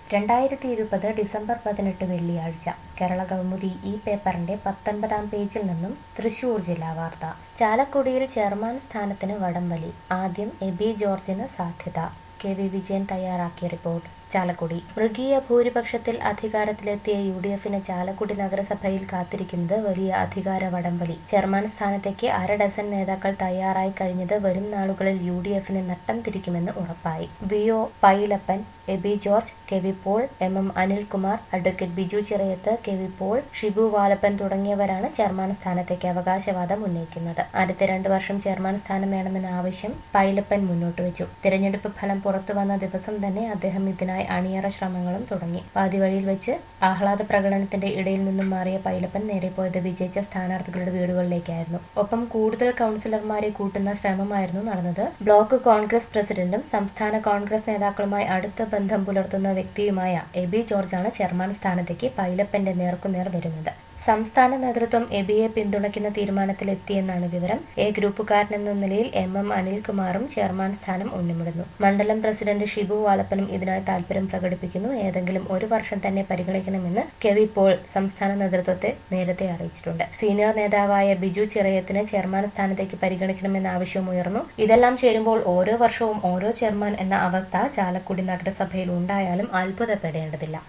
രണ്ടായിരത്തി ഇരുപത് ഡിസംബർ പതിനെട്ട് വെള്ളിയാഴ്ച കേരള കൗമുദി ഈ പേപ്പറിന്റെ പത്തൊൻപതാം പേജിൽ നിന്നും തൃശൂർ ജില്ലാ വാർത്ത ചാലക്കുടിയിൽ ചെയർമാൻ സ്ഥാനത്തിന് വടംവലി ആദ്യം എബി ജോർജിന് സാധ്യത കെ വി വിജയൻ തയ്യാറാക്കിയ റിപ്പോർട്ട് ചാലക്കുടി മൃഗീയ ഭൂരിപക്ഷത്തിൽ അധികാരത്തിലെത്തിയ യു ഡി എഫിന് ചാലക്കുടി നഗരസഭയിൽ കാത്തിരിക്കുന്നത് വലിയ അധികാര വടംവലി ചെയർമാൻ സ്ഥാനത്തേക്ക് അര ഡസൻ നേതാക്കൾ തയ്യാറായി കഴിഞ്ഞത് വരും നാളുകളിൽ യു ഡി എഫിന് നട്ടം തിരിക്കുമെന്ന് ഉറപ്പായി V O Pailappan Aby George K V Paul M M Anilkumar advocate Biju Chirayath K V Paul Shibu Valappan തുടങ്ങിയവരാണ് ചെയർമാൻ സ്ഥാനത്തേക്ക് അവകാശവാദം ഉന്നയിക്കുന്നത് അടുത്ത രണ്ടു വർഷം ചെയർമാൻ സ്ഥാനം വേണമെന്ന ആവശ്യം പൈലപ്പൻ മുന്നോട്ട് വെച്ചു തിരഞ്ഞെടുപ്പ് ഫലം പുറത്തു വന്ന ദിവസം തന്നെ അദ്ദേഹം ഇതിനായി അണിയറ ശ്രമങ്ങളും തുടങ്ങി പാതിവഴിയിൽ വെച്ച് ആഹ്ലാദ പ്രകടനത്തിന്റെ ഇടയിൽ നിന്നും മാറിയ പൈലപ്പൻ നേരെ പോയത് വിജയിച്ച സ്ഥാനാർത്ഥികളുടെ വീടുകളിലേക്കായിരുന്നു ഒപ്പം കൂടുതൽ കൗൺസിലർമാരെ കൂട്ടുന്ന ശ്രമമായിരുന്നു നടന്നത് ബ്ലോക്ക് കോൺഗ്രസ് പ്രസിഡന്റും സംസ്ഥാന കോൺഗ്രസ് നേതാക്കളുമായി അടുത്ത ബന്ധം പുലർത്തുന്ന വ്യക്തിയുമായ എബി ജോർജാണ് ചെയർമാൻ സ്ഥാനത്തേക്ക് പൈലപ്പന്റെ നേർക്കുനേർ വരുന്നത് സംസ്ഥാന നേതൃത്വം എബിയെ പിന്തുണയ്ക്കുന്ന തീരുമാനത്തിലെത്തിയെന്നാണ് വിവരം എ ഗ്രൂപ്പുകാരനെന്ന നിലയിൽ എം എം അനിൽകുമാറും ചെയർമാൻ സ്ഥാനം ഉന്നിമിടുന്നു മണ്ഡലം പ്രസിഡന്റ് ഷിബു വാലപ്പനും ഇതിനായി താൽപര്യം പ്രകടിപ്പിക്കുന്നു ഏതെങ്കിലും ഒരു വർഷം തന്നെ പരിഗണിക്കണമെന്ന് കെവി പോൾ സംസ്ഥാന നേതൃത്വത്തെ നേരത്തെ അറിയിച്ചിട്ടുണ്ട് സീനിയർ നേതാവായ ബിജു ചിറയത്തിന് ചെയർമാൻ സ്ഥാനത്തേക്ക് പരിഗണിക്കണമെന്ന ആവശ്യവും ഉയർന്നു ഇതെല്ലാം ചേരുമ്പോൾ ഓരോ വർഷവും ഓരോ ചെയർമാൻ എന്ന അവസ്ഥ ചാലക്കുടി നഗരസഭയിൽ ഉണ്ടായാലും അത്ഭുതപ്പെടേണ്ടതില്ല